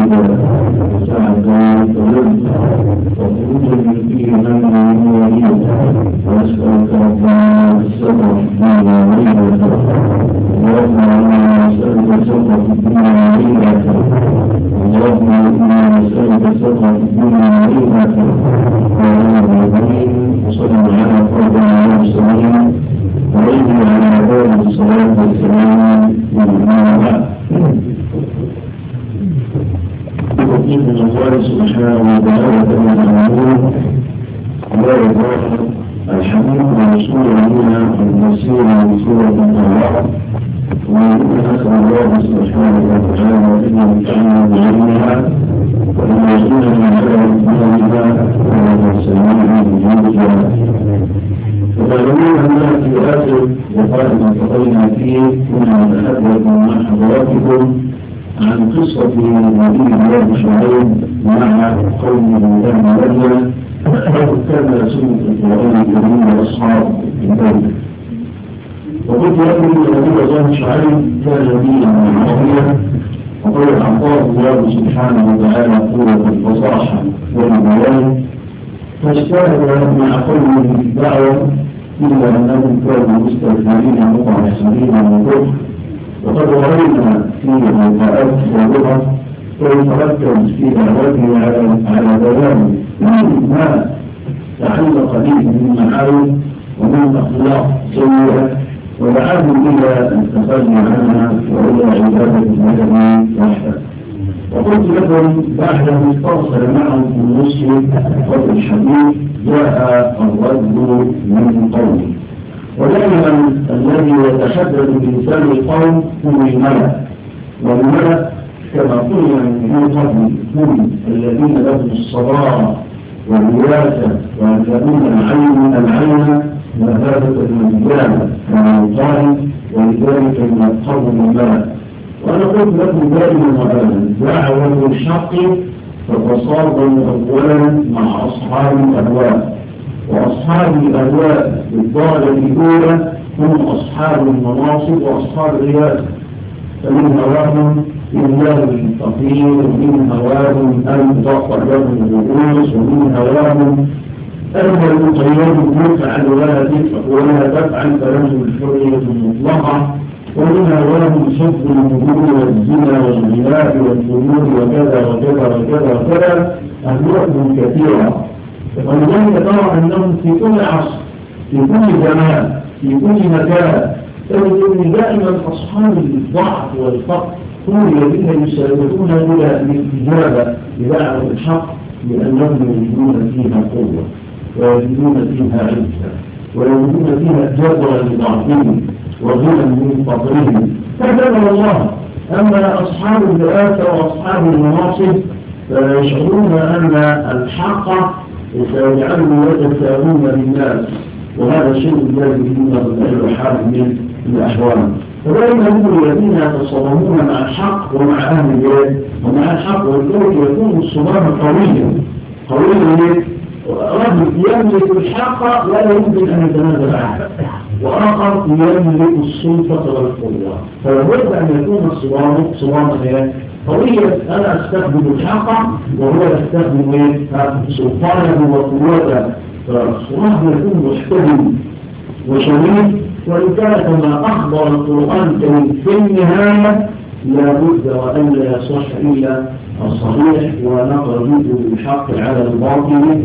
سعيدا وسعدا طلبت وخروجا فيه من وليد واسالك ربنا السبع فيما وليد اللهم انا نسالك السبع في الدنيا وليد اللهم انا نسالك السبع في الدنيا وليد وصلى على فرد المرسلين وعيد على باب الصلاة والسلام والإمام بتوفيق من الله سبحانه وتعالى كما تعلمون لا يضاف الحديث عن رسول الله المسير من سورة الطلاق ومن نسأل الله سبحانه وتعالى أن يمتعنا بعلمها وأن يرزقنا من خير الدنيا والسلام بجودها وتعلمون أننا في آخر وقائد انتقلنا فيه كنا نتحدث مع حضراتكم عن قصة نبي الله شعيب مع قومه أهل مدين كان سنة القرآن الكريم وأصحاب البيت وقلت لكم أن نبي الله شعيب كان نبيا من العربية وقد أعطاه الله سبحانه وتعالى قوة الفصاحة والبيان فاجتهد مع قومه في الدعوة إلا أنهم كانوا مستكبرين متعصبين من كفر وقد رأينا في اللقاءات السابقة كيف ركز في دعوته على على بيان ما تعلق به من معارف ومن أخلاق سيئة ودعاهم إلى التخلي عنها وإلى عبادة المدني وحده وقلت لكم بعد أن استرسل معهم في المسجد قبل الحديث جاء الرد من قومه ودائما الذي يتحدث بلسان القوم هم الملأ والملأ كما قلنا من قبل هم الذين لهم الصلاة والرياسة ويملؤون العين العين مهابة المجال والمطاعم ولذلك ينقضوا الملأ وأنا قلت لكم دائما وأبدا دعوة الحق تتصادم أولا مع أصحاب الأهواء وأصحاب الأهواء بالضالة الأولى هم أصحاب المناصب وأصحاب الرياسة فمن هواهم إله الفقير ومن هواهم أن تقطع لهم الرؤوس ومن هواهم أن المقيم يفعل ولا تفعل ولا تفعل فله الحرية المطلقة ومن هواهم حب الهدوء والزنا والغناء والفجور وكذا وكذا وكذا وكذا أهواءهم كثيرة ولذلك ترى أنهم في كل عصر في كل زمان في كل مكان تجد أن دائما أصحاب الضعف والفقر هم الذين يسابقون إلى الاستجابة لدعوة الحق لأنهم يجدون فيها قوة ويجدون فيها عزة ويجدون فيها جبرا لضعفهم وغنى من فقرهم فكذا الله أما أصحاب الرئاسة وأصحاب المناصب فيشعرون أن الحق سيجعلهم يتساوون بالناس وهذا شيء لا يريدونه غير حال من الأحوال فدائما هم الذين يتصادمون مع الحق ومع أهل البيت ومع الحق ولذلك يكون الصدام قويا قويا رجل يملك الحق لا يمكن أن يتنازل عنه وآخر يملك السلطة والقوة فلابد أن يكون الصدام صداما قوية أنا أستخدم الحق وهو يستخدم سلطانه وقوته فالصدام يكون محتدم وشديد وإن كان كما أخبر القرآن الكريم في النهاية لابد وأن لا يصح إلا الصحيح ونقل بالحق على الباطل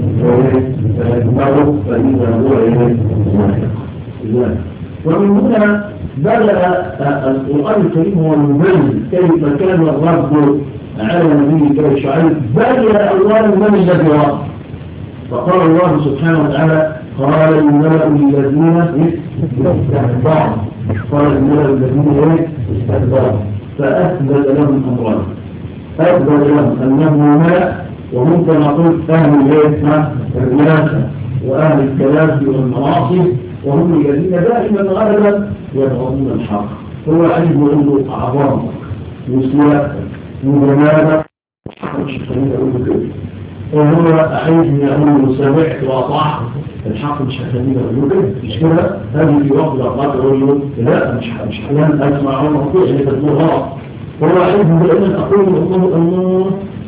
فيكبره فإذا هو إليه واحد ومن هنا بدأ القرآن الكريم هو المبين كيف كان الرب على نبيه كيف شعيب بدأ أولا من الذي رب فقال الله سبحانه وتعالى قال الملأ الذين استكبروا قال الملأ الذين استكبروا فأثبت لهم أمران أثبت لهم أنهم ملأ وهم كما قلت أهل البيت الرياسة وأهل الكلام والمناصب وهم الذين دائما غالبا يبغضون الحق هو علم عنده أعظام وسياسة وجمالة مش خليني أقول كده وهو أعيد من أقول سمعت وأطعت الحق مش هخليني أقول كده مش كده هذه في وقت الأوقات أقول له لا مش مش حلال أسمع وما أقول اللي تقول غلط هو أعيد من أن أقول الله الله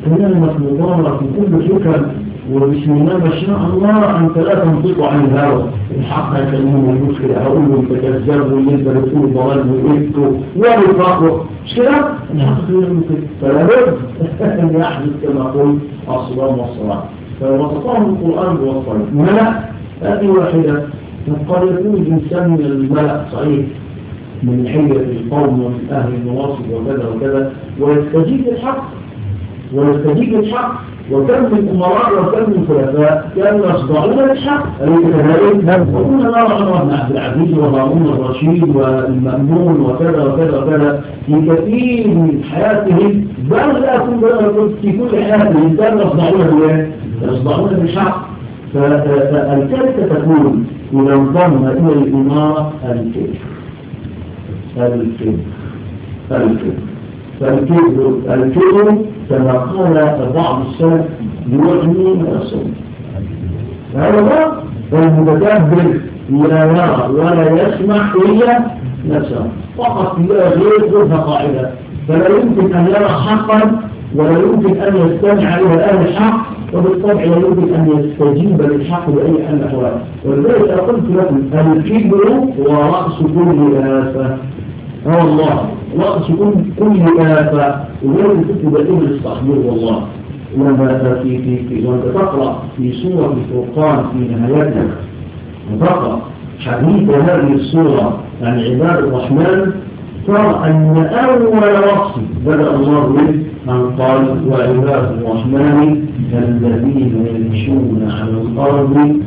إنما المضارة في كل فكر وبسم الله ما شاء الله أنت لا تنطق عن الهوى الحق يكلمه المشكلة هقول له أنت كذاب واللي أنت بتقول ضلال وإنته والفقر مش كده؟ الحق يعمل كده فلا بد أن يحدث كما قلت الصلاة والصلاة فوسطهم القرآن بوصل ملأ هذه واحدة قد يكون الإنسان من الملأ صحيح من حية القوم ومن أهل المواصف وكذا وكذا ويستجيب للحق ويستجيب للحق وكم من أمراء وكم من خلفاء كانوا يصدعون للحق أليس كذلك؟ وكنا نرى عمر بن عبد العزيز وهارون الرشيد والمأمون وكذا وكذا وكذا في كثير من حياتهم بل لا أكون في كل حياتهم كانوا يصدعون بالله يصدعون بالحق فالكارثة تكون إذا انضم إلى الإمارة الكذب الكذب الكذب فالكذب الكذب كما قال بعض السلف يغني من الصوم هذا هو المتكبر لا يرى ولا يسمع إلا نفسه فقط لا غير ذو قاعدة فلا يمكن أن يرى حقا ولا يمكن أن يستمع إلى أهل الحق وبالطبع لا يمكن أن يستجيب للحق بأي حال الأحوال ولذلك قلت لكم الكبر هو رأس كل آفة اه والله رأس كل كل آفة ولازم تكتب الإبن الصحيح والله لما في في في وانت تقرأ في سورة الفرقان في نهايتها وتقرأ حديث هذه السورة عن عباد الرحمن ترى أن أول وصف بدأ الله به من قال وعباد الرحمن الذين يمشون على الأرض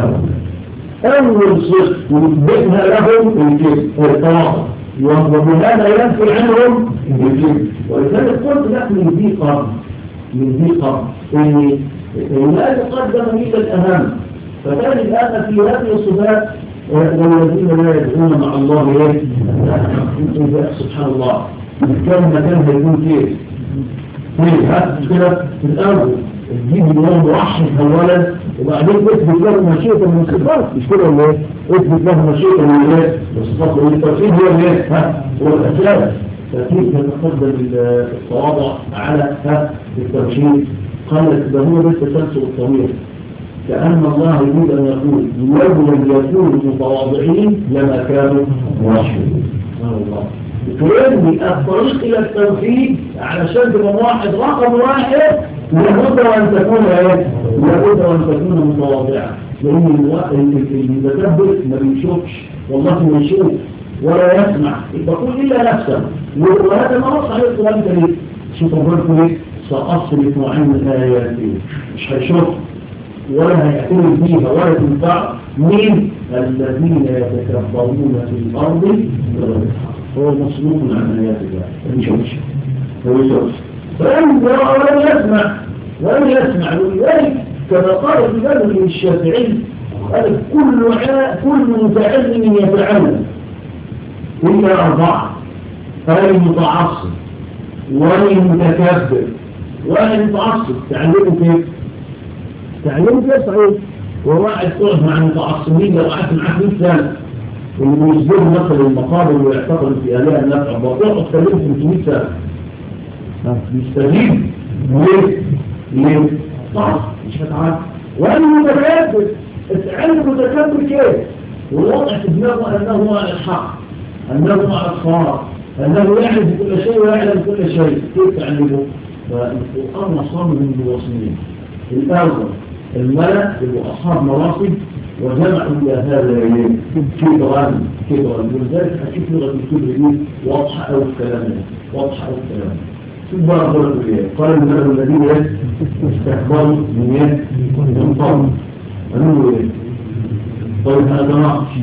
أول صفة يثبتها لهم الكذب والتواضع وبهذا ينفي عنهم الكذب ولذلك قلت لك من ذي قرن من ذي قرن إن لا يتقدم إلى الأهم فكان الآن في هذه الصفات والذين لا يدعون مع الله ايه سبحان الله كان مكان هيكون كيف كيف ها كده في الارض تجيب اليوم موحد اولا وبعدين اثبت له مشيئه من الصفات مش كده ولا ايه اثبت له مشيئه من ايه الصفات والتوحيد هو ايه ها هو الاساس فكيف يتقدم التواضع على ها التوحيد قال ده هو ده التسلسل الطويل كأن الله يريد أن يقول لو لم يكونوا متواضعين لما كانوا موحدين الله تريد الطريق إلى التوحيد علشان تبقى واحد رقم واحد لابد وأن تكون ايه؟ لابد وأن تكون متواضعا لأن المتكبر ما بيشوفش والله ما يشوف ولا يسمع يقول إلا نفسه وهذا ما نص عليه القرآن الكريم شوف ربنا ايه سأصرف عن آياتي مش هيشوف ولا هيأتون فيها ولا تنفع من الذين يتكبرون في الأرض هو مصروف عن آيات الله ما يشوفش ما يشوفش فلم يرى ولم يسمع ولم يسمع ولذلك كما قال في ذلك الشافعي قال كل كل متعلم يتعلم إلا أربعة أي متعصب ولا متكبر ولا متعصب تعلمه كيف تعلمه كيف صحيح وواحد تقعد مع المتعصبين لو قعدت معاه 100 سنة اللي بيصدروا مثلا المقابر ويعتقدوا في آلهة النفع وتقعد تكلمه 500 سنة بيستجيب ليه؟ ليه؟ صح مش هتعرف وأنا متكبر التعلم متكبر كيف؟ والوضع في دماغه أنه على الحق أنه على الصواب أنه يعلم كل شيء ويعلم كل شيء كيف تعلمه؟ فالقرآن صار من الوصيين الأول الملأ اللي أصحاب مراصد وجمعوا إلى هذا اليوم كبرا كبرا ولذلك أشوف لغة الكبر دي واضحة أو كلامنا واضحة أو كلامنا ثم بارك الله قال الملأ الذين استكبروا من يد من قوم قالوا إيه طيب هذا ناقش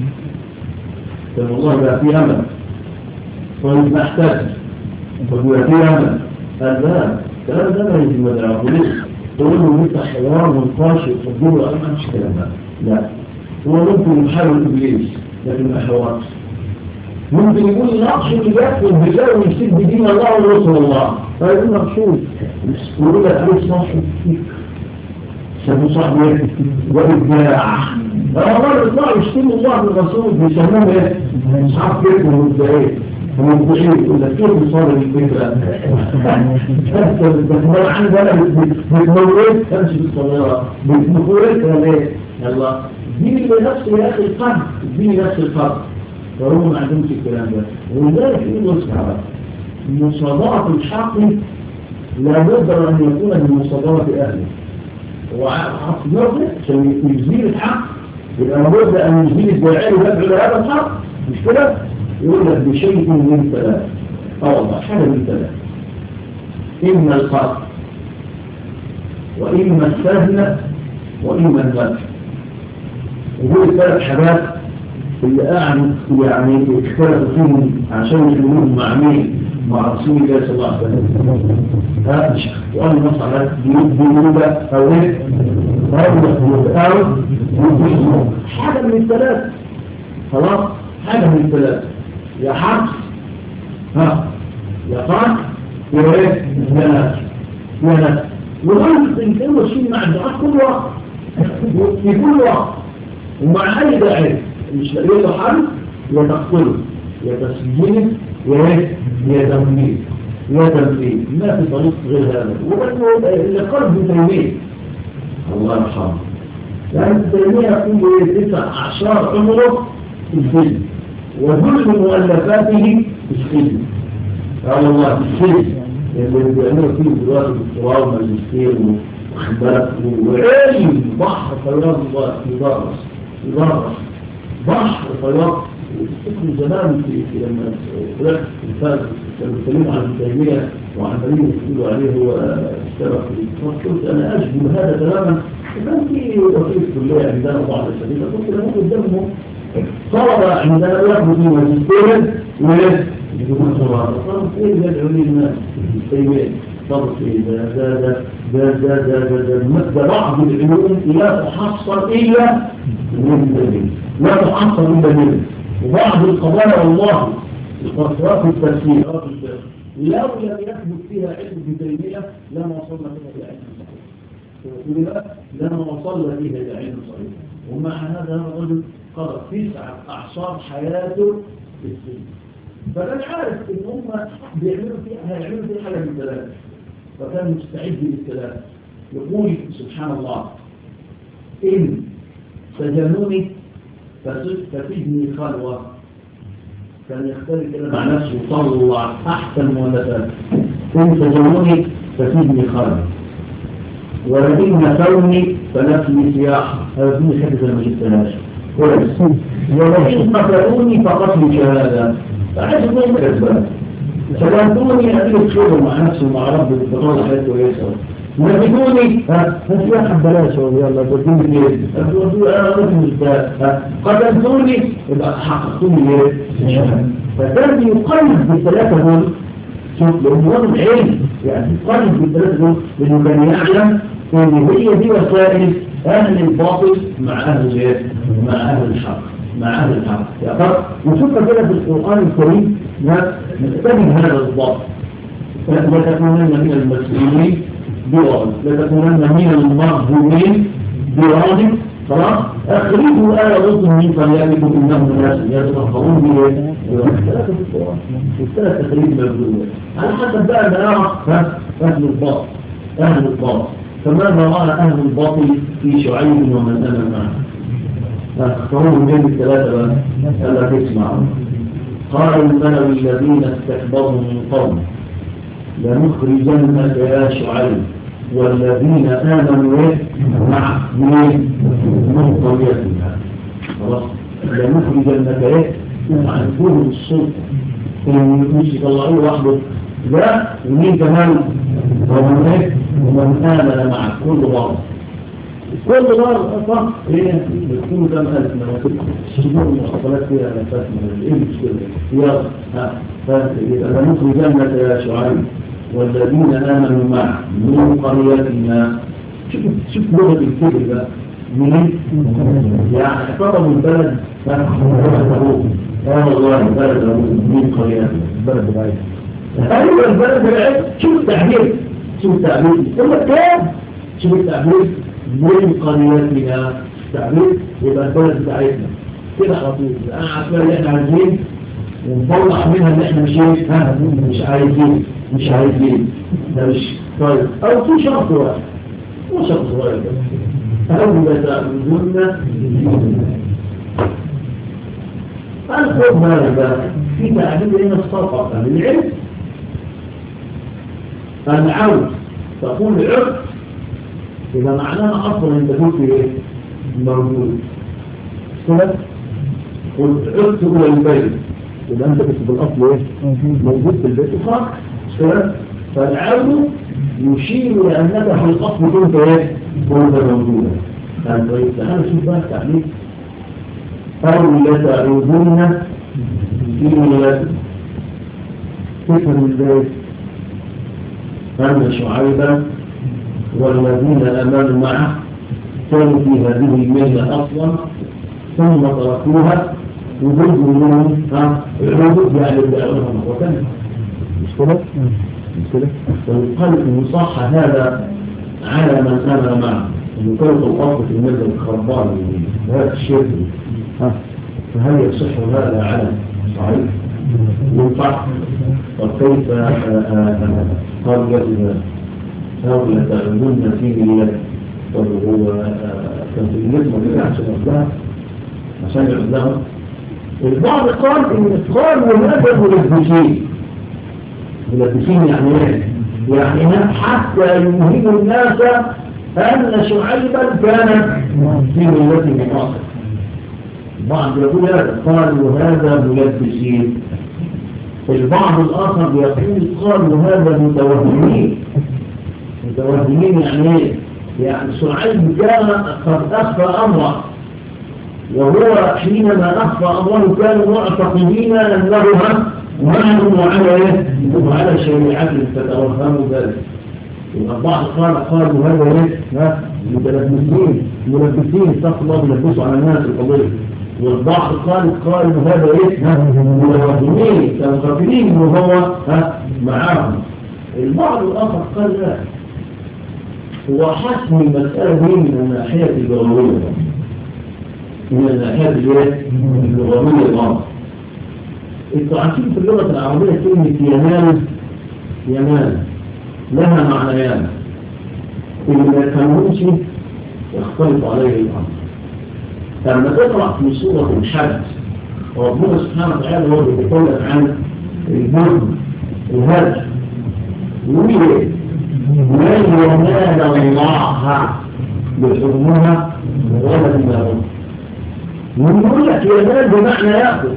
كان والله بقى في أمل طيب نحتاج طيب بقى في أمل قال لا الكلام ده ما يجي مدعاه ليه تقول له انت حوار ونقاش وتفضله انا ما عنديش كلام ده لا هو ممكن يحاول ابليس لكن ما حوارش ممكن يقول نقش كتاب والبجاء ويمسك بدين الله ورسول الله فيقول مقصود يقول لك عليه صاحب فيك سمو صاحب وإبداع فأمر يطلعوا يشتموا الله بالرسول بيسموه ايه؟ أصحاب فيك وإبداعين ومبدعين يقول لك كيف نصور الفكرة بس ما عندنا بتموت تمشي بالصغيرة بتموت ليه يلا اديني نفس يا اخي القلب اديني نفس القلب فهم ما عندهمش الكلام ده ولذلك يقول اسمع مصادرة الحق لابد ان يكون من مصادرة اهله وعصيرته عشان يزيل الحق يبقى لابد ان يزيل الداعي ويدعو لهذا الحق مش كده يقول لك بشيء من ثلاث اه والله حاجه من ثلاث اما القتل واما السهل واما المدح ودول الثلاث حاجات اللي قاعد يعني اختلفوا فيهم عشان يخلوهم مع مين؟ مع رسول الله صلى الله عليه وسلم. ها مش وقال النص على بيقولوا او ايه؟ او او حاجه من الثلاث خلاص حاجه من الثلاث يا حق ها يا قاك يا ايه؟ يا ناس يا ناس وغلط ان كانوا شيء مع الدعاء كل وقت في كل وقت ومع اي داعي مش لاقي له حل يا تقتله يا تسجيله يا ايه يا تمويل يا تنفيذ ما في طريق غير هذا وبرضه اللي قلب تيميه الله يرحمه لأن تيميه يقول تسع أعشار عمره في السجن وكل مؤلفاته في السجن قال الله في السجن اللي بيعملوا فيه دلوقتي دكتوراه وماجستير واخد بالك وعلم بحر فياض الله يدرس يدرس بحر فياض من زمان في في لما طلعت الفاز كانوا بيتكلموا عن تيميه وعن دليل يقولوا عليه هو السبب في قلت انا اشبه هذا تماما كان في وكيل كليه عندنا بعض الاساتذه قلت له قدامهم طلبه عندنا ياخذوا في ماجستير ويجب يجيبون صورات طب ايه اللي يدعو لي الناس تيميه طب ايه ده ده ده ده ده ده ده ده ده بعض العلوم لا تحصل الا من دليل لا تحصل الا من وبعض القضايا والله القرارات التفسيرات لو لم يثبت فيها علم بتيمية لما وصلنا فيها إلى علم صحيح لما وصلنا فيها إلى علم صحيح ومع هذا الرجل قضى تسعة أعصار حياته في السجن فكان عارف إن هم بيعملوا فيها هيعملوا فيها حاجة من ثلاثة فكان مستعد للثلاثة يقول سبحان الله إن سجنوني فتجني خلوة كان يختلف كده مع نفسه وطلع أحسن مؤلفات إن سجنوني فتجني خلوة ولئن نفوني فنفني سياحة هذا دي حدث لما جبتناش كويس ولئن قتلوني فقتل شهادة فعايز يقول كذبان سجنتوني أدرك شغل مع نفسه ومع ربي بطول حياته ويسأل نبدوني هسياحة بلاش يلا تدوني ليه تدوني انا رجل قتلتوني يبقى حققتوني ليه فكان يقلب بالثلاثة دول شوف لأنه واضح عين يعني يقلب بالثلاثة دول لأنه كان يعلم ان هي دي وسائل أهل الباطل مع أهل الايه؟ مع أهل الحق مع أهل الحق يا ترى وشوف كده في القرآن الكريم نستجد هذا الباطل لتكونن من المسؤولين بوعد لتكونن من المرهومين بوعد خلاص اخرجوا آية رسل من قرياتكم انهم ناس يتفقهون به والثلاثة في القرآن والثلاث تخريج مبذولة على حسب بقى ما يرى أهل الباطل أهل الباطل فماذا رأى أهل الباطل في شعيب ومن أمن معه اختاروا بين الثلاثة بقى ألا تسمعوا قال الملو الذين استكبروا من قوم لنخرجنك يا شعيب والذين آمنوا مع من من قريتنا خلاص لنخرجنك ايه عن كل السلطة مش يطلعوه وحده لا ومين كمان ومن ايه ومن آمن مع كل بعض كل مرة صح ايه بتكون كم ألف من الشجور المحصلات فيها ألفات من ايه المشكلة يلا ها فيبقى لنخرجنك يا شعيب والذين آمنوا معه من قريتنا شوف شوف لغة الكبر بقى منين؟ يعني اعتبروا البلد قال الله البلد من قريتنا البلد بعيد ايوه البلد بعيد شوف التعبير شوف التعبير ثم كام شوف التعبير من قريتنا التعبير يبقى البلد بتاعتنا كده على طول انا عارفين اللي احنا عايزين ونطلع منها ان احنا مش ايه ها مش عايزين مش عايزين ده مش طيب او في شرط واحد مو شرط صغير بس او لا تعبدون الخوف هذا في تعبير هنا الصفقة للعلم العود تقول عد إذا معناها أصلا أنت قلت إيه موجود سنة قلت عدت إلى البيت إذا أنت كنت بالأصل إيه موجود في البيت وخلاص سنة فالعود يشير إلى أنك في الأصل كنت إيه كنت موجودا طيب تعالى شوف بقى التعليق أو لتعودن في ملة كفر البيت أن شعيبا والذين أمنوا معه كانوا في هذه الملة أصلا ثم تركوها وجزء منهم عبود يعني بدأوها مرة مشكلة؟ مشكلة؟ ويقال إن صح هذا على من أمن معه إن كانت الأصل في الملة الخربان هذا الشرك فهل يصح هذا على صحيح؟ ينفع وكيف قال جزء هؤلاء تعلمون في ملة طب هو كان في النسبة كده عشان يعزها عشان يعزها البعض قال ان قال وهذا ملبسين ملبسين يعني ايه؟ يعني حتى يوهم الناس ان شعيبا كان في ملة من مصر بعض يقول هذا قالوا هذا ملبسين البعض الآخر يقول قالوا هذا متوهمين متوهمين يعني ايه؟ يعني شعيب كان قد أخفى أمره وهو حينما أخفى أمره كانوا معتقدين أنه معهم وعلى ايه؟ وعلى شريعة فتوهموا ذلك البعض قال قالوا هذا ايه؟ متلبسين ملبسين استغفر الله بيلبسوا على الناس القضيه والبعض قال قال هذا ايه متوهمين كانوا خافرين انه هو معاهم البعض الاخر قال لا هو حسم المسألة دي من الناحية اللغوية من الناحية اللغوية بعض انتوا عارفين في اللغة العربية كلمة ينال ينال لها معنيان اللي ما كانوش يختلط عليه الأمر لما تقرأ في سورة الحج ربنا سبحانه وتعالى هو بيتكلم عن الجرم الهدف يقول ايه؟ لن ينال الله بحكمها ولا بما يقول لك ينال بمعنى ياخذ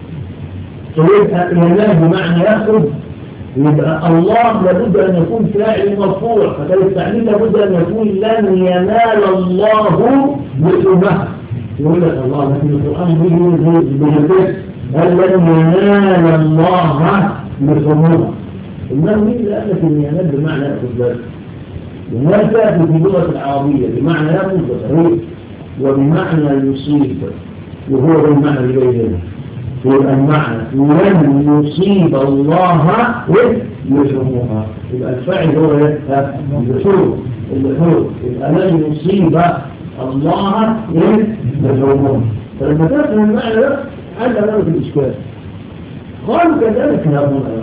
فيبقى ينال بمعنى ياخذ يبقى الله لابد أن يكون فاعل مرفوع فكان التعليل لابد أن يكون لن ينال الله بحكمها يقول لك الله لكن القرآن بيجي بجدد قال لن ينال الله بحكمها إنه مين اللي قال لك إن ينال بمعنى يأخذ ذلك؟ ينال تأتي في اللغة العربية بمعنى يأخذ وصحيح وبمعنى يصيب وهو ده المعنى اللي جاي هنا يبقى المعنى لن يصيب الله يجرمها يبقى الفاعل هو ايه؟ الحور الحور يبقى لن يصيب الله يجرمها فلما تفهم المعنى ده حل له في الاشكال قالوا كذلك هؤلاء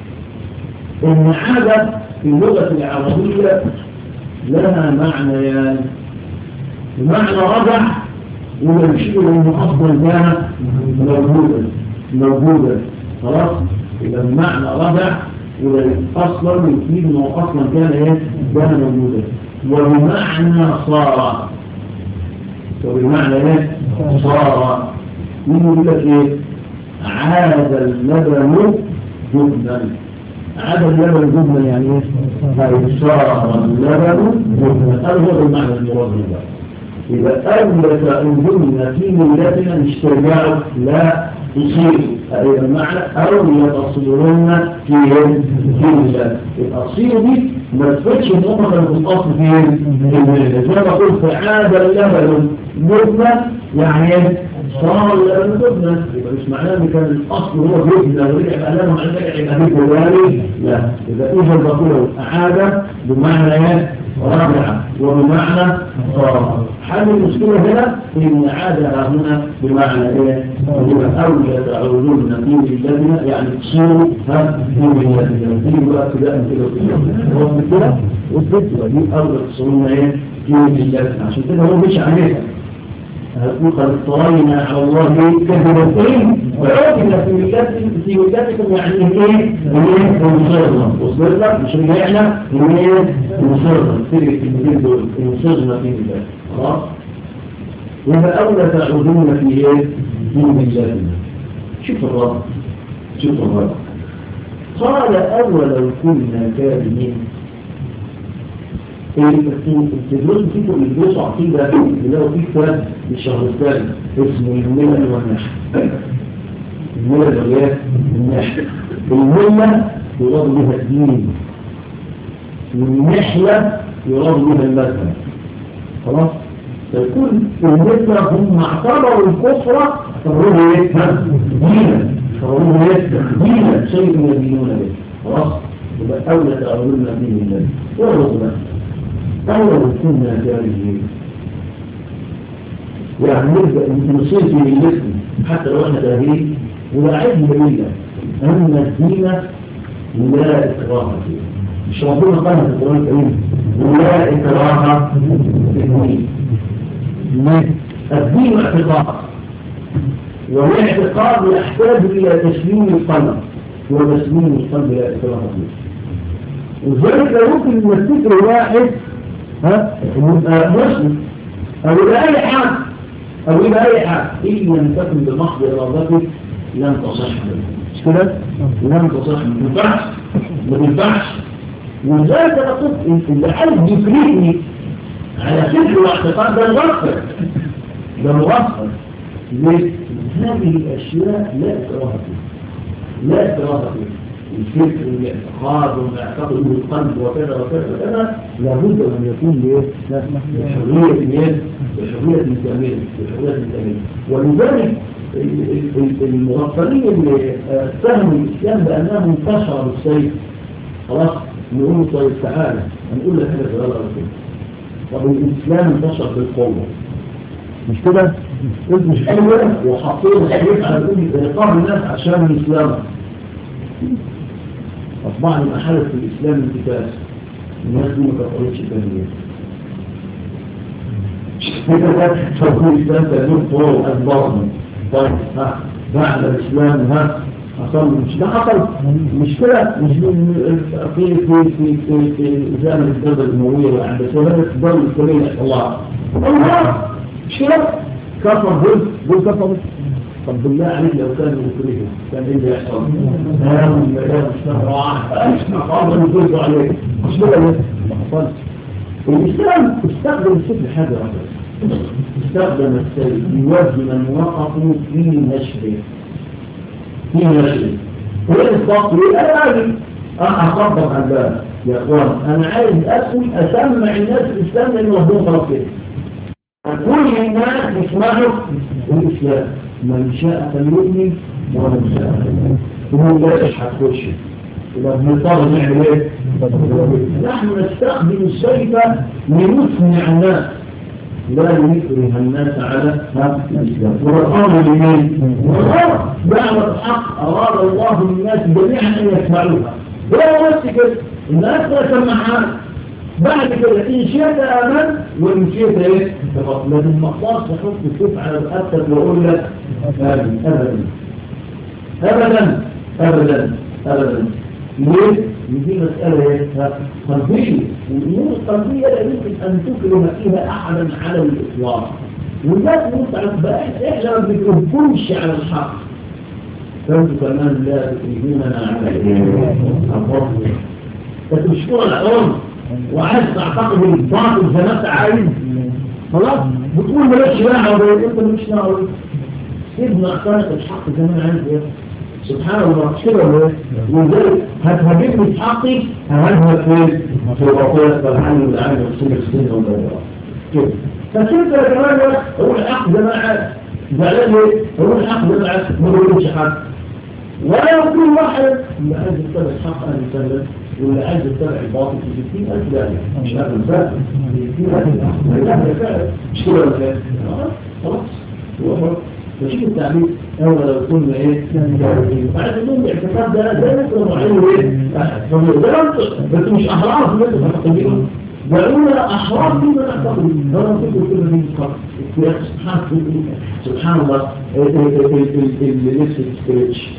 ان عادة في اللغة العربية لها معنيان بمعنى رجع ويشير انه اصلا كان موجودا موجودا خلاص يبقى المعنى رجع اصلا يفيد انه اصلا كان ايه كان موجودا وبمعنى صار وبمعنى ايه صار يقول لك ايه عاد اللبن جبنا عاد اللبن جبنا يعني ايه صار اللبن جبنا هذا هو المعنى المراد ده إذا أولت أنزلنا في ملتنا اشتجاع لا تصير هذا المعنى أو يتصيرون في في ملة الأصيل دي ما تفتش النقطة في الأصل في الملة زي ما قلت فعاد اللبن مبنى يعني صار اللبن مبنى يبقى مش معناه ان كان الأصل هو جبنة ورجع بألامه عن ذلك يبقى بيت ذلك لا إذا إجا بقوله أعاد بمعنى ايه رابعة وبمعنى صار حل المشكلة هنا إن عادها هنا بمعنى إيه؟ بما أولى تعودون في ملتنا يعني تصيروا ها في ملتنا دي بقى كده كده هو كده والفتوى دي أولى تصيرون إيه في ملتنا عشان كده هو مش عليها هتقول قد افترينا على الله كذبتين وعوقنا في ملتكم في ملتكم يعني ايه؟ ايه؟ مصرنا وصلنا مش رجعنا ايه؟ مصرنا في الكلمتين دول مصرنا في ملتكم خلاص؟ يبقى أولى تعودون في ايه؟ في ملتنا شوف الرب شوف الرب قال أولا كنا كاذبين التدرس فيكم الدروس عقيدة اللي هو في كتاب الشهر الثاني اسمه الملل والنحل الملل والياس النحل الملة يراد بها الدين والنحلة يراد بها المذهب خلاص فيكون المثل هم اعتبروا الكفر اعتبروه ايه؟ دينا اعتبروه ايه؟ دينا شيء يدينون به خلاص يبقى أولى تعودون به الله والرسول أول كنا جاريين يعني نبدأ نصير في ملتنا حتى لو احنا جاهلين ولاعبنا لله أن الدين لا إكراه فيه مش ربنا قال في القرآن الكريم ولا إكراه في الدين الدين اعتقاد والاعتقاد يحتاج إلى تسليم القلب وتسليم القلب لا إكراه فيه وذلك يمكن أن الفكر واحد ها يبقى مسلم او يبقى اي حاجه او يبقى اي حاجه ان لم تكن بمحض ارادتك لن تصح مش كده لن تصح ما ينفعش ما ينفعش ولذلك انا قلت اللي عايز يكرهني على فكر واعتقاد ده مغفر ده مغفر ليه؟ هذه الاشياء لا اكراه فيها لا اكراه فيها الفكر والاعتقاد ومعتقد القلب وكذا وكذا وكذا لابد ان يكون لايه؟ بحريه الايه؟ بحريه الكامله بحريه الكامله ولذلك المغفلين اللي فهموا الاسلام بانه انتشر بالسيف خلاص نقول طيب تعالى هنقول لك حاجه صغيره كده طب الاسلام انتشر بالقوه مش كده؟ انت مش اول وحطينا الحديث على كل اقام الناس عشان الاسلام أصبح المحالة في الإسلام انتكاس الناس دي ما كفرتش البنية كده فكل الإسلام تأمين طول الباطن طيب ها بعد الإسلام ها حصل مش ده حصل مش كده مش في في في في في زمن الدولة الأموية والعباسية بدأت الدولة الإسلامية الله الله مش كده كفر دول دول كفروا طب بالله عليك لو كان مكرهه كان ايه اللي يحصل؟ نام لا مش قادر يجوز عليه مش كده ما حصلش الاسلام استخدم الشكل حاجه واحده استخدم السيد يوجه من وقفوا في نشره في نشره وايه الضغط ايه انا عايز اخبط على الباب يا اخوان انا عايز ادخل اسمع الناس الاسلام لان ربنا خلاص كده كل الناس يسمعوا الاسلام من شاء فليؤمن ومن شاء فليؤمن ومن لا يشحت كل شيء يبقى بنضطر نعمل ايه؟ نحن نستخدم السيف لنسمع الناس لا نكره الناس على الاسلام والامر لمين؟ والله دعوه الحق اراد الله للناس جميعا ان يسمعوها ولا بس كده الناس لا سمعها بعد كده إن شئت آمن وإن شئت إيه تفضل لكن ما أقدرش أحط السيف على رقبتك وأقول لك آمن أبدا أبدا أبدا أبدا ليه؟ دي مسألة إيه؟ قلبية والأمور القلبية لا يمكن أن تكرم فيها أحدا على الإطلاق والناس مستعد بقى إحنا ما بنكرهكمش على الحق فأنتوا كمان لا تكرهوننا على الإيه؟ الرفض فتشكر العمر وعايز تعتقد الباطل زي ما انت عايز خلاص بتقول مالكش دعوه انت مالكش دعوه سيبنا اعتنق الحق زي ما انا عايز ايه سبحان الله مش كده ولا ايه؟ ولذلك هتهاجمني في حقي ههاجمك فين؟ في الباطل والعلم والعلم والسنه والسنه والبيضاء كده بس انت يا كمان هو الحق زي ما انا عايز زعلان ليه؟ هو الحق زي ما انا عايز ما بقولش حد ولا كل واحد اللي عايز يتبع الحق انا يسلم واللي عايز يتبع الباطل في 60000 داهية مش هذا الفرق 60000 مش كده ولا خلاص هو حر فشوف التعبير أول لو كنا إيه بعد اليوم الاعتقاد ده ده نقدر نعمله إيه ده بس مش أحرار في الناس المعتقدين وإلا أحرار فيما نعتقد ده نصيب كل من الفرق سبحان سبحان الله اللي لبس الستريتش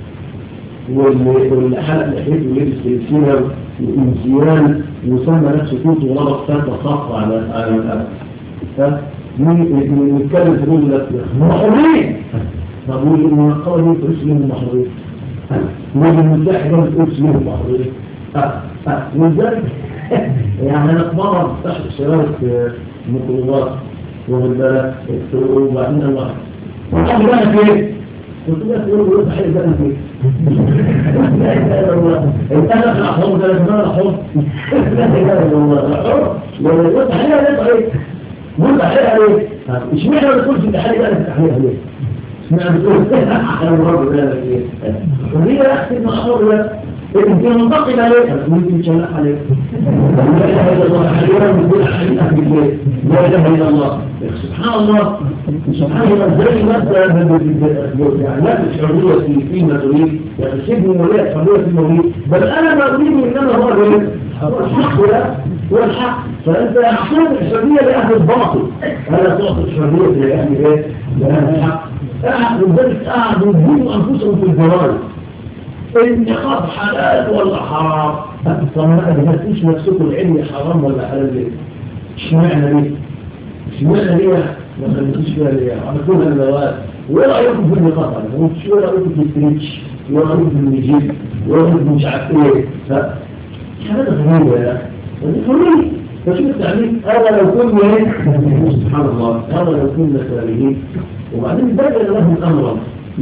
واللي حلق لحيته ولبس السيرة والإنسيان وسمى نفسه كنت وربط فتة صفة على على الأرض نتكلم تقول لك محرمين نقول إن القوة دي تقول لهم محرمين نقول المتاحدة تقول لهم محرمين ولذلك يعني أنا مرة تحت شرايط ميكروباص واخد بالك وبعدين الله وقال لي بقى فين؟ قلت له يقول له صحيح بقى فين؟ لا اله الا الله انت انا في الاحرام ده لازم انا احرم لا اله الا الله احرم لو قلت صحيح ليه صحيح؟ قلت صحيح عليه اشمعنى ما تقولش التحليل ده التحليل عليه؟ اشمعنى بتقول انا برضه ده ايه؟ وليه احسن ما احرم يمكن ننتقل عليه ممكن نشلح عليه لا اله الا الله احيانا نقول احيانا اهل البيت لا اله الا الله سبحان الله سبحان الله ازاي ماده يعني لا الحريه في فيما تريد يعني سيبني ولا الحريه في المريد بل انا ما اريد انما هو الرزق هو الحق ولا هو الحق فانت اعطيت الحريه لاهل الباطل انا تعطي الحريه لاهل ايه؟ لاهل الحق لذلك قعدوا يهدوا انفسهم في الجوارح النقاب حلال ولا حرام طب ما ادهتوش نفسكم العلم حرام ولا حلال ليه اشمعنى ليه اشمعنى ليه ما خليتوش فيها ليه عملتوها اللوات وايه رايكم في النقاب انا ما قلتش ايه رايكم في الستريتش وايه رايكم في النجيب وايه رايكم في مش عارف ايه ف حاجات غريبه يا اخي حريه فشوف التعليم هذا لو كنا ايه سبحان الله هذا لو كنا سالمين وبعدين بدل لهم امرا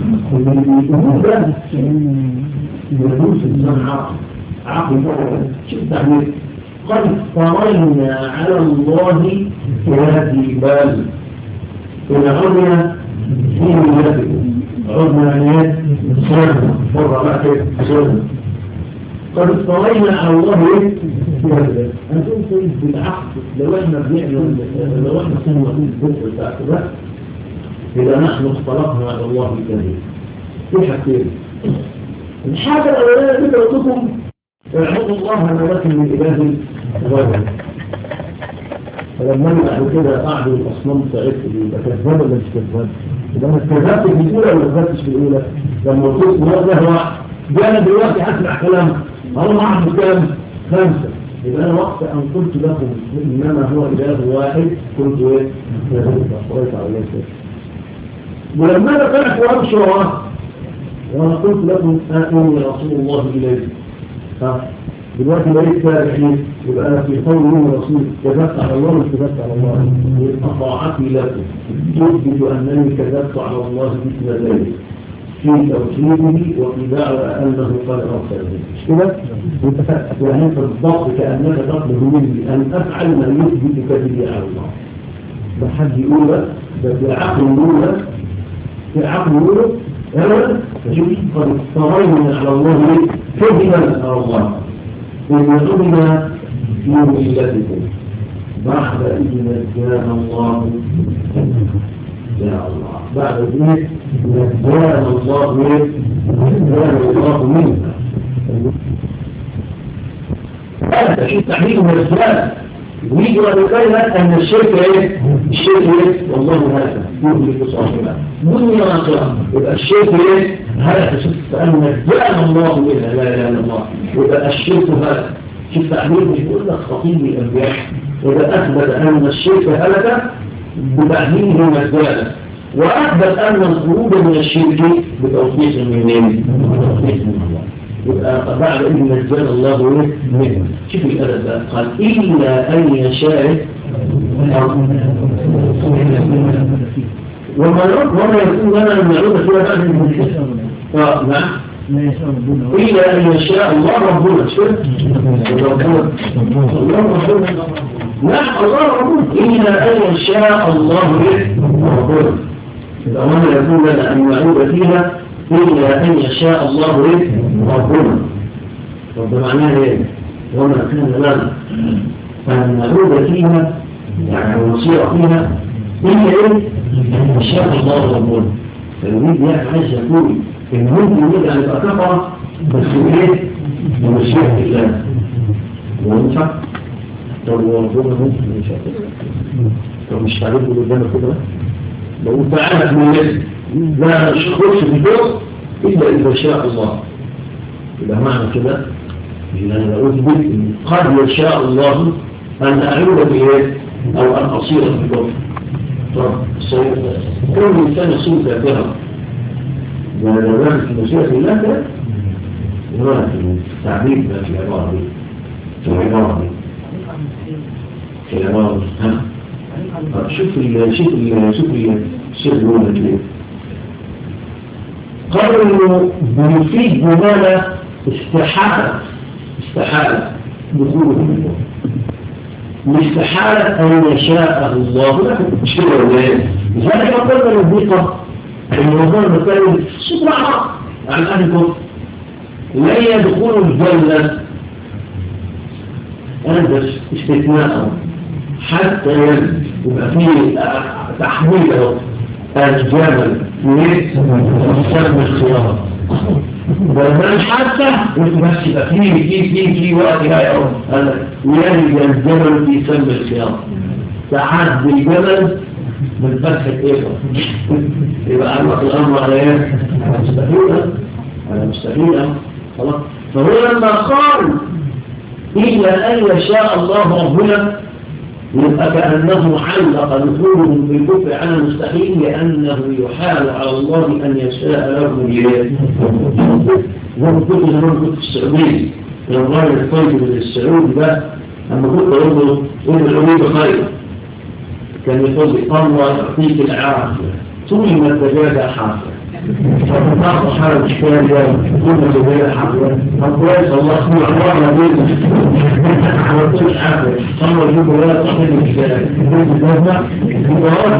يدوس الإنسان عقل عقل شوف التعبير قد افترينا على الله كاذبا إذا عدنا في ملتكم عدنا يعني صرنا مرة بقى كده صرنا قد افترينا على الله كاذبا أنتم طيب بالعقل لو احنا بنعمل لو احنا سنة البدء بتاعت بقى إذا نحن اختلقنا على الله الكريم في حاجتين الحاجة الأولانية اللي قلت لكم اعبدوا الله ما لكم من إله غيره فلما بعد كده قعدوا الأصنام بتاعتهم يبقى كذاب ولا مش كذاب؟ إذا أنا كذبت في الأولى ولا كذبتش في الأولى؟ لما قلت لكم ده واحد جاء أنا دلوقتي هسمع كلام أنا أعرف كام؟ خمسة يبقى أنا وقت أن قلت لكم إنما هو إله واحد قلت إيه؟ كذبت قريت على الله ولما انا طلعت وامشي وراه وانا قلت لكم اتوني رسول الله اليه ها دلوقتي بقيت تاريخي يبقى انا في قول من الرسول كذبت على الله مش كذبت على الله يبقى طاعتي لكم تثبت انني كذبت على الله مثل ذلك في توحيده وفي دعوى انه قد ارسل مش كده؟ يعني انت بالضبط كانك تطلب مني ان افعل ما يثبت كذبي على الله ده حد يقول لك ده في عقل يقول لك في عقل يقول أولا فشوف قد افترينا على الله كذبا على الله إن عدنا في ملتكم بعد إذ نجانا الله يا الله بعد إذ نجانا الله نجانا الله منه هذا شيء تحليل النجاة ويجي ويقول أن الشرك إيه؟ الشرك إيه؟ والله هذا يهلك صاحبه دنيا آخرة يبقى الشرك إيه؟ هذا شوف أن جاء الله إلى لا إله إلا الله يبقى الشرك هذا شوف تعبير مش بيقول لك خطيب الأنبياء إذا أثبت أن الشرك هلك بتعليمه مجالا وأثبت أن الخروج من الشرك بتوفيق منين؟ بتوفيق من الله يبقى بعد إذ نزل الله منه شوف الأدب بقى قال إلا أن يشاء وما وما يكون لنا من معلومة فيها بعد المنزل نعم إلا أن يشاء الله ربنا شوف ربنا الله ربنا نعم الله ربنا إلا أن يشاء الله ربنا الأمر يكون لنا أن نعود فيها إلا أن يشاء الله ربنا رب معناه إيه؟ وما كان لنا أن نعود فيها يعني نصير فيها إلا إيه؟ شاء الله ربنا فيريد يعني عايز يقول إن ممكن يريد أن يبقى كفرة بس إيه؟ بمشيئة الله وينفع؟ طب وربنا ممكن مش طب مش تعرفوا اللي قدامك كده لو انت عارف من الناس لا تخش في الدور إلا إذا شاء الله يبقى معنى كده إن أنا أثبت إن قد يشاء الله أن أعود بإيه أو أن أصير في الدور طب كل إنسان يصير كافرا ولو كان في مشيئة الله كده هناك التعبير في العبارة دي في العبارة دي في العبارة دي ها شوف ال شوف ال شوف الشيخ بيقول لك ليه قالوا انه بيفيد جمالة استحالة استحالة دخوله في النور استحالة أن يشاء الله لكن مش كده ولا ايه؟ لذلك قلنا للضيقة الموضوع المثالي سبحان عن أهل الكفر لن يدخلوا الجنة هذا استثناء حتى يبقى فيه تحويل الجمل من سلم الخيار ومن حتى بس يبقى فيه في في في وقت لا يوم يلج الجمل في سلم الخيار تعد الجمل من فتح ايه يبقى عمق الامر على ايه مستحيل على مستحيل خلاص فهو لما قال إلا أن يشاء الله ربنا يبقى كأنه علق دخولهم في الكفر على المستحيل لأنه يحال على الله أن يشاء له بيه زي كنت زمان كنت في السعودية الراجل الطيب السعودي ده لما كنت أقول له إن العلوم خير كان يقول لي الله يعطيك العافية طول ما الدجاجة حافظة فبتعرف حالة اشكال يوم كل سبيل حافظة فكويس الله اسمه الله نبيل ما تقولش حافظ الله يجيب ولا تحمل اشكال مبارك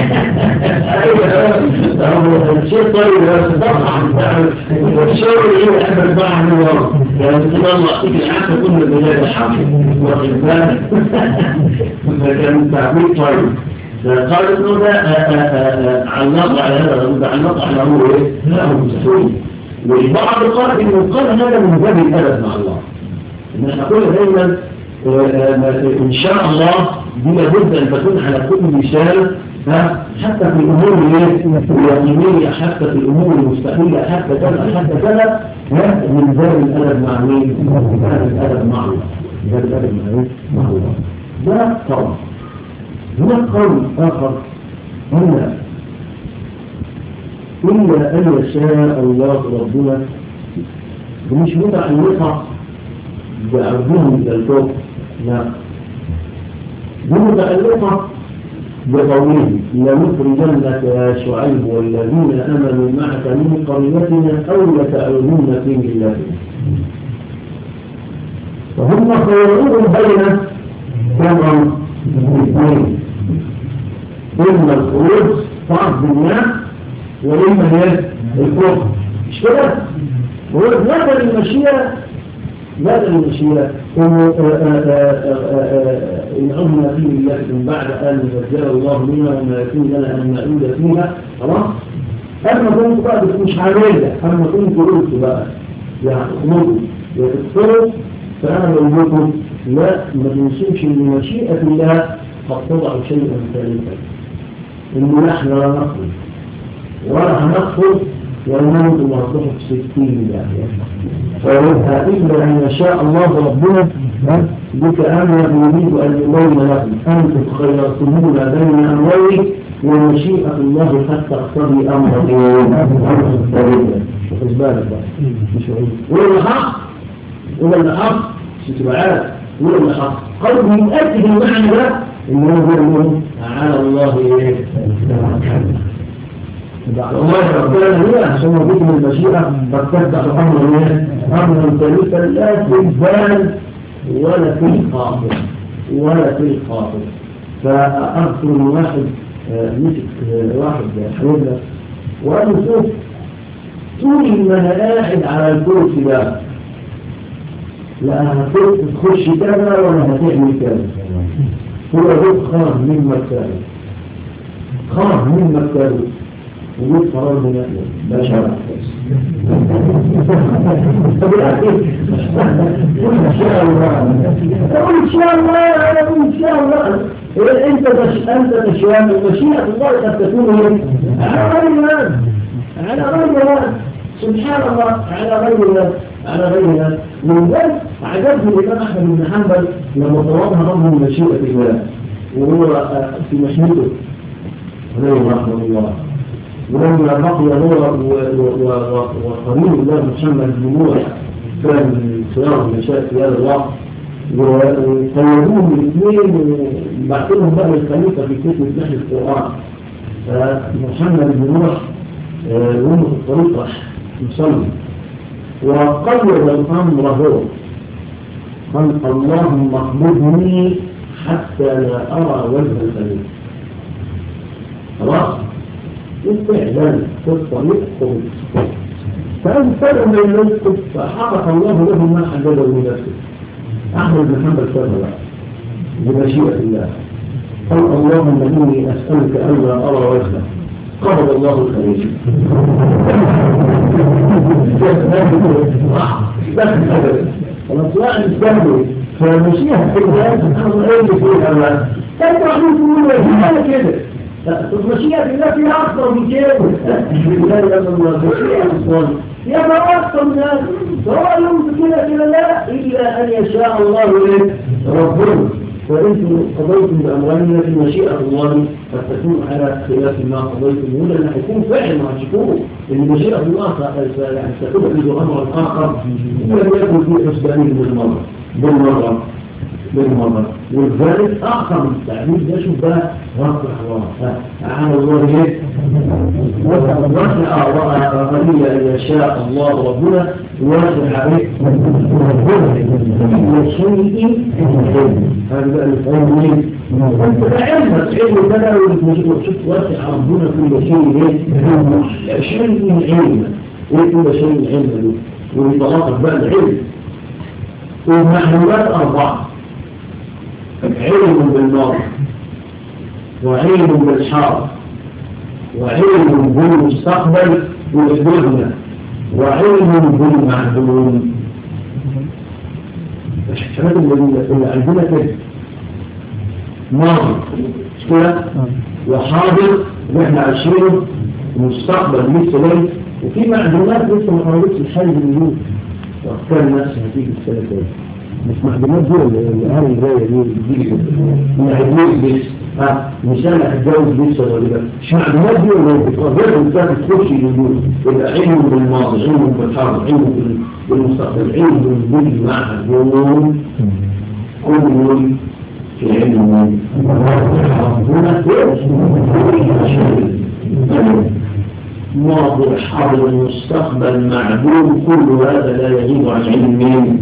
ايوه الشيء طيب بس طبعا والشغل ايه احب اربعة من ورا يعني تقول الله يعطيك العافية كل البلاد حافظ واخد بالك كان تعبير طيب قال انه ده علق على هذا علق على هو ايه؟ لا هو مستحيل والبعض قال انه قال هذا من باب الادب مع الله ان احنا نقول دايما ان شاء الله دي لابد ان تكون على كل مثال حتى في الامور اليقينيه حتى في الامور المستحيله حتى كذا حتى كذا من باب الادب مع مين؟ من باب الادب مع الله من باب الادب مع الله ده طبعا هناك قول آخر أن إلا أن يشاء الله ربنا مش متعلقة بعرضهم إلى الكفر لا دي متعلقة بقوله لنخرجنك يا شعيب والذين آمنوا معك من قريتنا أو لتعلمون في ملتنا فهم خيرون بين كم الاثنين إما الخروج طعب بالناس وإما هي الكفر مش كده؟ بدل المشيئة بدل المشيئة إنه إن عدنا فيه الله من بعد أن يبدل الله منا وما يكون لنا أن نعود فيها خلاص؟ أما كنت بقى بس مش عاملة أما كنت قلت بقى يعني اخرجوا وتكفروا فأنا بقول لكم لا ما تنسوش إن مشيئة الله قد تضع شيئا ثالثا إنه نحن لا نخرج ولا هنخرج ونموت ونصبح في ستين داهية فيبقى إلا أن يشاء الله ربنا بك أنا يريد أن يبين لكم أنتم خيرتمونا بين أمرين ومشيئة الله حتى اقتضي أمر أمر الثالثة خد بالك بقى مش ولا الحق ولا الحق تبقى عارف ولا الحق قالوا بيؤكد المعنى ده إنه يقول على الله إيه الله ربنا هي عشان وجود من المشيئة فتفتح أمر إيه أمر ثالثا لا في البال ولا في الخاطر ولا في الخاطر فأذكر من واحد مسك واحد حبيبنا وقال له شوف طول ما أنا قاعد على الكرسي ده لا هتخش كذا ولا هتعمل كذا هو رزقا من مكان خرج من مكتبه وجود قرار هنا ده شرع طب قول ان شاء الله قول ان شاء الله قول ان شاء الله انت مش انت مش مشيئة الله قد تكون ايه؟ على غير الناس على غير الناس سبحان الله على غير الناس على غير الناس من ذلك عجبني الامام احمد بن حنبل لما طلبها رب مشيئة الله وهو في مشيئته عليه رحمه الله ولما بقي نور وقريب الله محمد بن نور كان صيام المشايخ في هذا الوقت وقيدوهم الاثنين وبعت لهم بقى الخليفه في كتب نحو القران فمحمد بن نوح يوم في الطريق راح يصلي وقيد الامر هو قال اللهم اخبرني حتى لا ارى وجه الخليفه خلاص استعلان في الطريق قوي فانفروا من المسجد فحقق الله له ما حدده لنفسه احمد بن حنبل كذا بمشيئه الله قال اللهم اني اسالك الا ارى وجهك قبض الله الخليج خلاص لا نستهدف فمشيئة الله سبحانه وتعالى في الله كيف راح نقول كده مشيئة الله فيها أكثر من كده يبقى أكثر من هذا سواء يمكن كده كده لا إلا أن يشاء الله إيه ربنا وإنتم قضيتم بأمرين في مشيئة الله قد تكون على خلاف ما قضيتم هنا لأن هيكون فعل مع الشكور إن مشيئة الله يعني ستبعد أمرا آخر ولم يكن في حسبانه بالمرة بالمرة بالمرة والذلك آخر من التعبير ده شوف بقى رفع الله تعالى الله ايه واسع غنية إذا شاء الله ربنا واسع عليه ربنا شيء هذا بقى الفعل ايه انت علمك علم ده شوف واسع ربنا كل شيء ايه شيء علم ايه كل شيء علم ويتلاقى بقى العلم والمحلولات أربعة علم بالنار وعلم بالحاضر وعلم بالمستقبل والإبنى وعلم بالمعدوم الحاجات اللي عندنا كده ماضي مش كده وحاضر اللي احنا عايشينه ومستقبل لسه جاي وفي معلومات لسه ما قربتش الحل الوجود وافكار الناس هتيجي السنه الجايه مش معلومات دي اللي قال الجايه دي دي يعني بس ها مثال هتجوز لسه ولا لا مش معلومات دي اللي بتقدر انت تخش الوجود يبقى علم بالماضي علم بالحاضر علم بالمستقبل علم بالمعدوم كل في علم هنا ماضي حاضر مستقبل معدوم كل هذا لا يغيب عن علم مين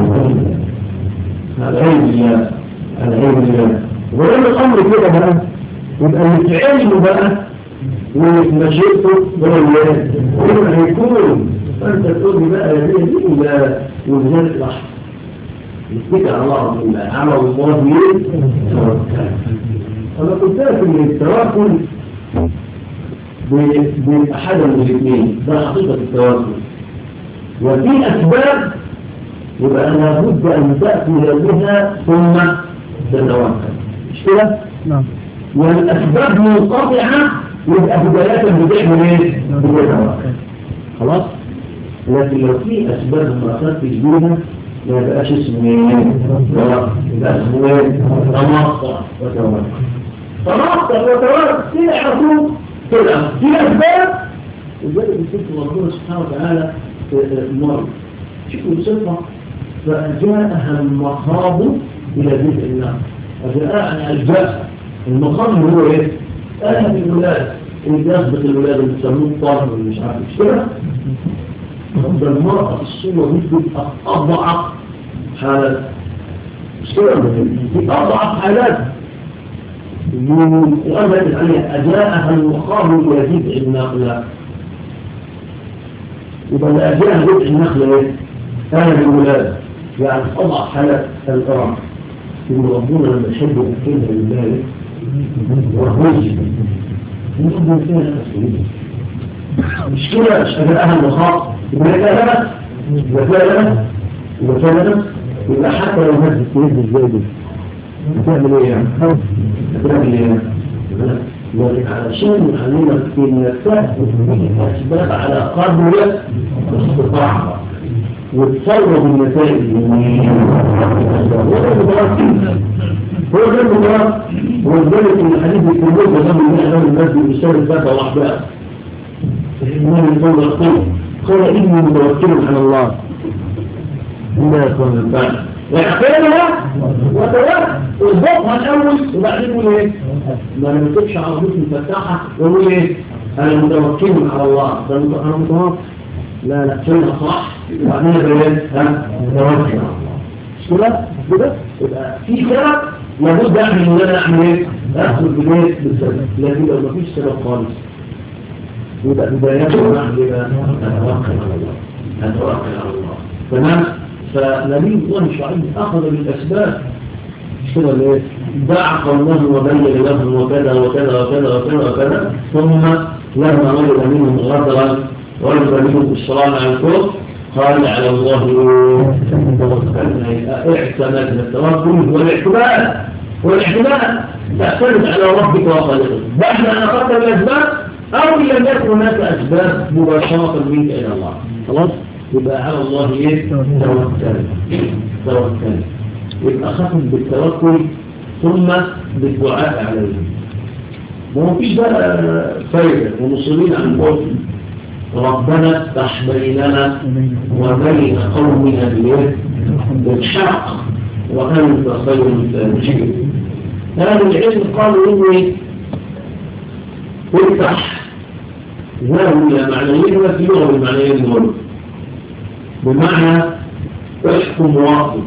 هذا علم الله هذا علم الله ولما الامر كده بقى يبقى اللي في علمه بقى ومشيته ولا ولا هيكون فانت تقول لي بقى يا دي ولا وبذلك لحظه يتكل على الله رب الله عمل الله ايه انا كنت فاكر ان التوكل بأحد من الاثنين ده حقيقة التواصل وفي أسباب يبقى لابد أن تأتي بها ثم تتوكل مش كده؟ نعم والأسباب منقطعة يبقى بداية بتعمل ايه؟ بتتوكل خلاص؟ لكن لو في أسباب ما أخذتش بيها ما يبقاش اسمه ايه؟ يبقى اسمه ايه؟ تمطع وتوكل تمطع وتوكل تعرفوا كده في أسباب وذلك بسيطة ربنا سبحانه وتعالى مرض شوفوا الصفة فجاءها المخاض إلى بيت الله وجاء الجاء المخاض هو إيه؟ أهل الولاد اللي يثبت الولاد اللي بيسموه طاهر اللي مش عارف مش كده؟ طب المرأة في الصورة دي بتبقى أضعف حالات مش كده؟ دي أضعف حالات وأمرت عليها أجاءها المقام إلى جذع النخلة يبقى أجاءها جذع النخلة إيه؟ كان بالولادة يعني أضع حالات الإرام إن ربنا لما يحب يحكمها لله وهوش نقول فيها تسليم مش كده اشتغل اهل وخاص يبقى كده بس يبقى كده بس يبقى كده بس يبقى حتى لو الناس بتنزل ازاي دي بتعمل ايه يعني؟ بتعمل ايه يعني؟ علشان يعلمك انك تهدف الاسباب على قدر استطاعتك وتصرف النتائج هو ده المبارك ولذلك ان الحديث الكبير ده من اهل المسجد بيشتغل فتره واحده الإمام يقول يقول قال إني متوكل على الله لا يكون البعض ويعقلها وتوكل اضبطها الأول وبعدين يقول إيه ما أنا بكتبش عربية مفتحة ويقول إيه أنا متوكل على الله أنا متوكل لا لا كلمة صح وبعدين بيان ها متوكل على الله مش كده كده يبقى في سبب لابد أعمل إن أنا أعمل إيه أدخل بداية بالسبب لكن لو مفيش سبب خالص يبقى بدايته نحن بما نتوكل على الله نتوكل على الله تمام فنبي الله شعيب أخذ بالأسباب كده ليه دعا قومه وبين لهم وكذا وكذا وكذا وكذا وكذا ثم لما وجد منهم غدرا وجد منهم إصرارا على الكفر قال على الله توكلنا اعتمدنا التوكل والاعتماد والاعتماد تعتمد على ربك وخالقك بعد أن أخذت الأسباب أو لم يكن هناك أسباب مباشرة منك إلى الله خلاص يبقى على الله إيه توكل توكل يبقى ختم بالتوكل ثم بالدعاء عليه ما هو فيش بقى فايدة ومصرين عن القول ربنا افتح بيننا وبين قومنا بالإيه بالحق وأنت خير الفاتحين هذا العلم قالوا إني افتح زاوية معنيين وفي لغة المعنيين دول بمعنى احكم واقف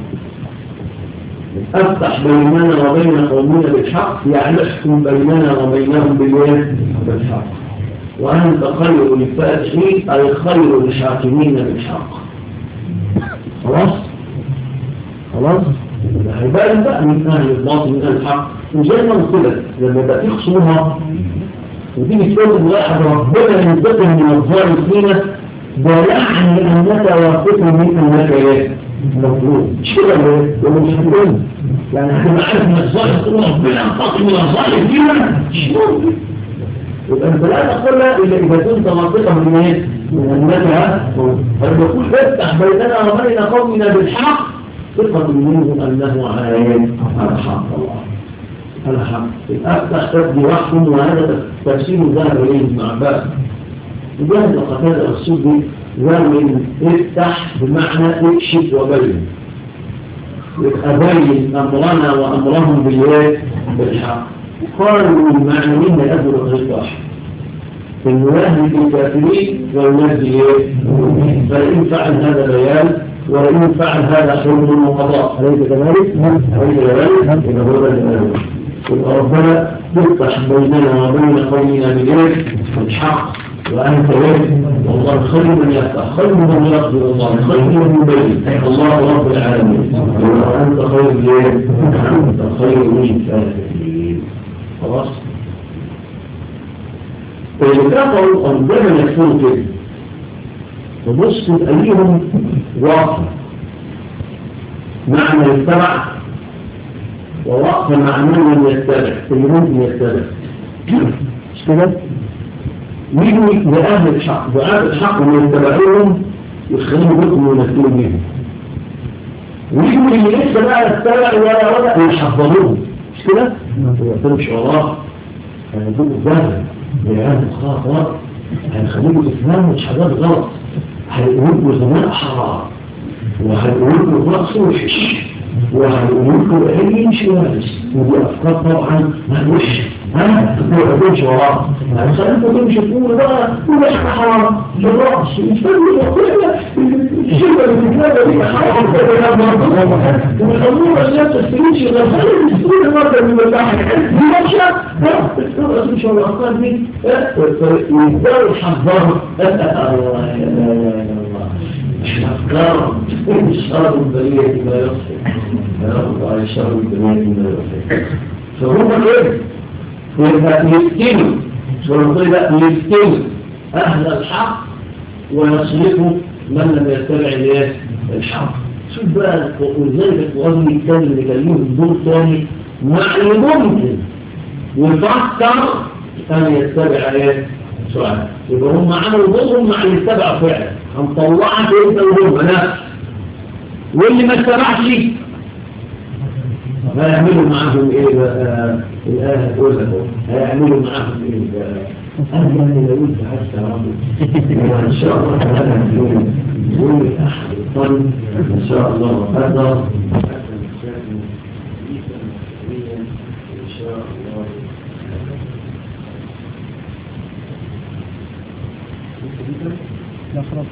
افتح بيننا وبين قومنا بالحق يعني احكم بيننا وبينهم بالوين بالحق وأنت خير الفاتحين أي خير الحاكمين بالحق خلاص خلاص العبادة بقى من أهل الباطل من أهل الحق وزي ما قلت لك لما بقى تخصمها وتيجي تقول واحد ربنا ينتقم من الظالم فينا ده يعني انك واثق من انك ايه مفروض مش كده ليه؟ ولا مش هتقول يعني احنا عارف ان الظالم تقول ربنا ينتقم من الظالم فينا مش ممكن يبقى انت لا تقولها الا اذا كنت واثقا من ايه؟ من انك فلما تقول افتح بيننا وبين قومنا بالحق ثقة منهم انه على ايه؟ على حق الله الحق الأفتح تبدي وحكم وهذا تفسير ذهب إليه ابن عباس وجهد قتادة السودي ذهب افتح بمعنى اكشف وبين أبين أمرنا وأمرهم بالواد بالحق قالوا المعنيين يأذوا غير واحد المنهج الكافرين والمنهج فإن فعل هذا بيان وإن فعل هذا حكم وقضاء أليس كذلك؟ أليس كذلك؟ إذا هو ذلك ربنا تفتح بيننا وبين قومنا بالإيه الحق وأنت إيه والله خير من يفتح خير من يقدر الله خير من يبين الله رب العالمين وأنت خير ليه أنت خير من الفاتحين خلاص فإذا ربنا يكون كده تبص أيهم واقع معنى يتبع ووقف مع من لم يتبع اللي ممكن يتبع مش كده؟ يجوا لأهل الحق وأهل الحق اللي يتبعوهم يخليهم يكونوا وينزلوا بيهم ويجوا اللي لسه بقى يتبع ولا ولا يحفظوهم مش كده؟ ما يقتلوش وراه هيدوك الظاهر بيعمل خطأ هيخليكوا تفهموا مش حاجات غلط هيقولوا زمان حرام وهيقولوا رأس وحش وهيقولوا ايه مش وارث ودي افكار طبعا مالوش ها ما تقولش وراه يعني خلينا تمشي تقول بقى ولا حرام بالراس مش فاهم الشركه اللي بتتكلم دي حرام ويخلونا الناس تستريش غير خلي تستريش المرضى من الملاحق دي ماشيه ها مش هو الافكار دي يقدروا يحذروا الله يا الله الأفكار شر البرية ما يصف يرد على شر البرية ما يصف فهم كده يبقى يسكنوا وربنا بقى يفتن أهل الحق ويصرفوا من لم يتبع الايه الحق شوف بقى ولذلك القرآن بيتكلم اللي كلمه الدور ثاني مع اللي ممكن يفكر أن يتبع ايه سؤال يبقى هم عملوا ضدهم مع اللي اتبعوا فعلا هنطلعك انت وهم نفس واللي ما اتبعش هيعملوا معاهم ايه بقى الآية تقول لك هيعملوا معاهم ايه بقى أنا يعني لو قلت حتى ربي وإن شاء الله هذا اليوم يوم أحد الطريق إن شاء الله وقدر إن شاء الله لا خلاص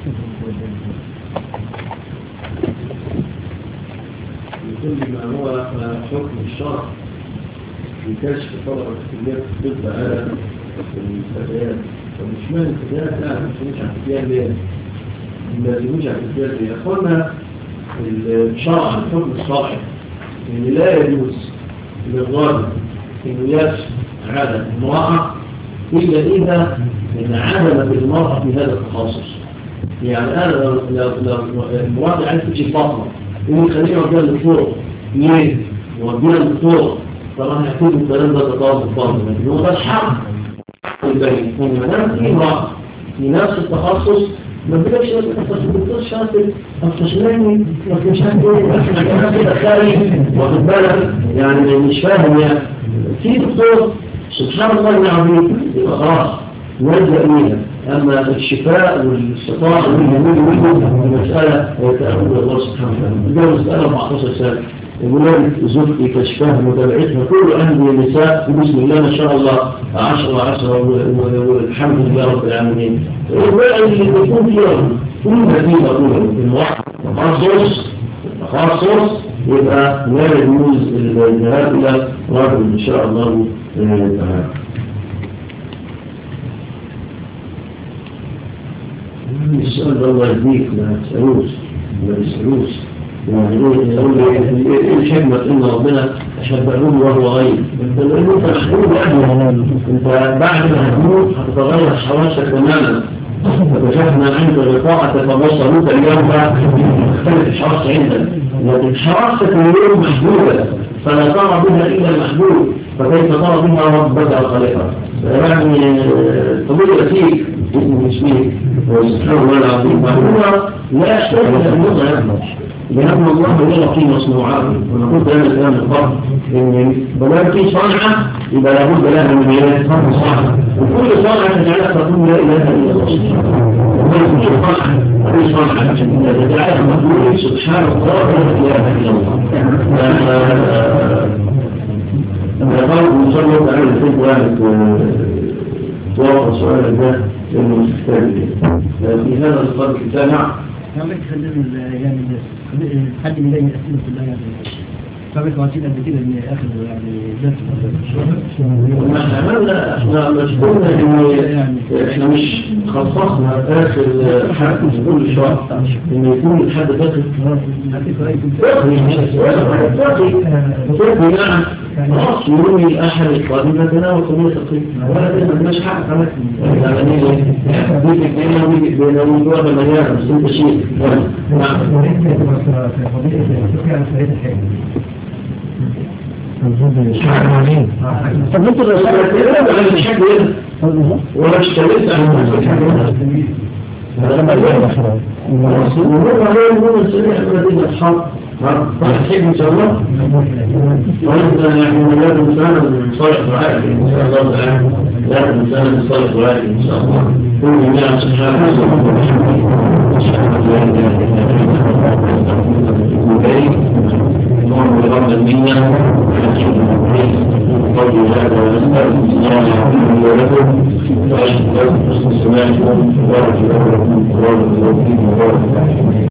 لكل ما هو حكم الشرع في كشف طلبة الكليات الطب على الفتيات ومش معنى الفتيات لا مش على الفتيات ليه؟ ما لازموش على الفتيات ليه؟ أخوانا الشرع الحكم الصاحب إن لا يجوز للراجل إنه يكشف على امرأة إلا إذا انعدمت المرأة في هذا التخصص يعني أنا لو لو لو المرأة عايز تمشي فاطمة يقول خلينا نوديها للدكتور ليه؟ نوديها للدكتور طبعا هيكون الكلام ده تطور بالفرض لكن هو ده الحق البين ان ما دام في امرأة في نفس التخصص ما بدكش الدكتور شاطر استشماني مش عارف ايه كده خارج واخد بالك يعني مش فاهم يعني في دكتور سبحان الله العظيم يبقى خلاص نلجأ إليها أما الشفاء والاستطاعة والجميل منه المسألة يتأمل الله سبحانه وتعالى ده مسألة 14 سنة يقول لك زوجتي كشفاها متابعتها كل أهل النساء بسم الله ما شاء الله 10 10 والحمد لله رب العالمين الوعي اللي بيكون فيها كل هذه مقولة الواحد تخصص تخصص يبقى لا يجوز الذهاب إلى رجل إن شاء الله تعالى السؤال ده الله يهديك ما تسألوش ما تسألوش يعني ايه يقول لي ايه الحكمة ان ربنا شبهون وهو غير انت لان انت محبوب يعني انت بعد ما هتموت هتتغير حواسك تماما فكشفنا عنك غطاءك فبصروك اليوم تختلف الحواس عندك لكن حواسك اليوم محدودة فلا ترى بها الا المحبوب فكيف ترى بها ربك خالقها يعني طبيعي فيك اسمه اسمه وسبحان الله العظيم وهو لا يحتاج الى ان يظهر لأن الله لا يقيم مصنوعاته ونقول هذا الكلام الفرق إن بلاد في صنعة يبقى لابد لها من ميلاد صنعة وكل صنعة تجعلها تقول لا إله إلا الله وكل صنعة كل صنعة تجعلها مقبولة سبحان الله لا إله إلا الله لما قال مصلي تعالى الفيد واحد توقع سؤال ده لأنه مستكتاب في هذا الصدق الجامع كمان خلينا يعني حد من اي اسئله كلها يعني سابق وعشين قبل كده ان اخر يعني درس احنا عملنا احنا مشكورنا ان احنا مش خصصنا اخر حاجة في كل شهر ان يكون الحد فاكر فاكر نعم خلاص يوم الاحد القادم نتناول قضية تقريبا ولا مش حق يعني دي بينا ودي بينا ودي ولا مليان بس انت شيء نعم طب انت الرسالة ولا مش حاجة ولا اشتريت عن هذا ما يخرج وهو عليه هو السريع الذي يصحب صحيح ان شاء الله وانت يعني ولاد انسان صالح وعائل ان شاء الله تعالى ولاد انسان صالح وعائل ان شاء الله كل جميع سبحانه اللهم بغض منا قول هذا ونسأل الله يحفظه ولكم وأشهد لكم حسن سماعكم وبارك لكم وبارك لكم وبارك لكم